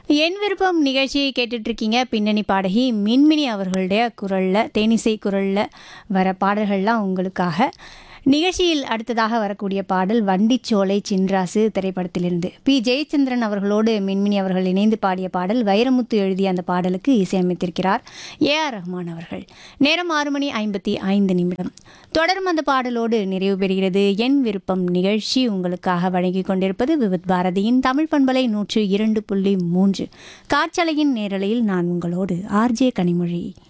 என் விருப்பம் நிகழ்ச்சியை கேட்டுட்டு இருக்கீங்க பின்னணி பாடகி மின்மினி அவர்களுடைய குரலில் தேனிசை குரலில் வர பாடல்கள்லாம் உங்களுக்காக நிகழ்ச்சியில் அடுத்ததாக வரக்கூடிய பாடல் வண்டிச்சோலை சின்ராசு திரைப்படத்திலிருந்து பி ஜெயச்சந்திரன் அவர்களோடு மின்மினி அவர்கள் இணைந்து பாடிய பாடல் வைரமுத்து எழுதிய அந்த பாடலுக்கு இசையமைத்திருக்கிறார் ஏ ஆர் ரஹ்மான் அவர்கள் நேரம் ஆறு மணி ஐம்பத்தி ஐந்து நிமிடம் தொடரும் அந்த பாடலோடு நிறைவு பெறுகிறது என் விருப்பம் நிகழ்ச்சி உங்களுக்காக வழங்கி கொண்டிருப்பது விவித் பாரதியின் தமிழ் பண்பலை நூற்று இரண்டு புள்ளி மூன்று காற்றலையின் நேரலையில் நான் உங்களோடு ஆர்ஜே கனிமொழி